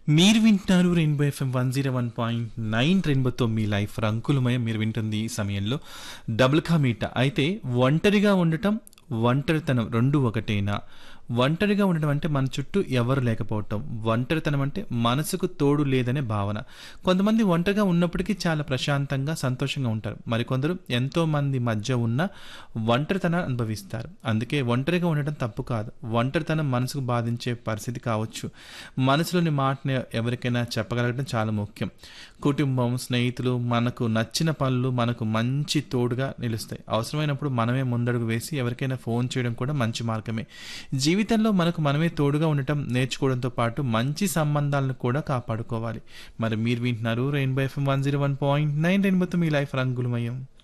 మీరు వింటున్నారు rainbow FM one zero one point nine రెయిన్బోతో మీ లైఫ్ రంకులమయం మీరు వింటుంది ఈ సమయంలో డబుల్ కా మీట అయితే ఒంటరిగా ఉండటం ఒంటరితనం రెండు ఒకటేనా ఒంటరిగా ఉండడం అంటే మన చుట్టూ ఎవరు లేకపోవటం ఒంటరితనం అంటే మనసుకు తోడు లేదనే భావన కొంతమంది ఒంటరిగా ఉన్నప్పటికీ చాలా ప్రశాంతంగా సంతోషంగా ఉంటారు మరికొందరు ఎంతో మంది మధ్య ఉన్న ఒంటరితనాన్ని అనుభవిస్తారు అందుకే ఒంటరిగా ఉండటం తప్పు కాదు ఒంటరితనం మనసుకు బాధించే పరిస్థితి కావచ్చు మనసులోని మాటని ఎవరికైనా చెప్పగలగడం చాలా ముఖ్యం కుటుంబం స్నేహితులు మనకు నచ్చిన పనులు మనకు మంచి తోడుగా నిలుస్తాయి అవసరమైనప్పుడు మనమే ముందడుగు వేసి ఎవరికైనా ఫోన్ చేయడం కూడా మంచి మార్గమే జీవితంలో మనకు మనమే తోడుగా ఉండటం నేర్చుకోవడంతో పాటు మంచి సంబంధాలను కూడా కాపాడుకోవాలి మరి మీరు వింటున్నారు rainbow FM one zero one point nine రెయిన్బోతో మీ లైఫ్ రంగులమయం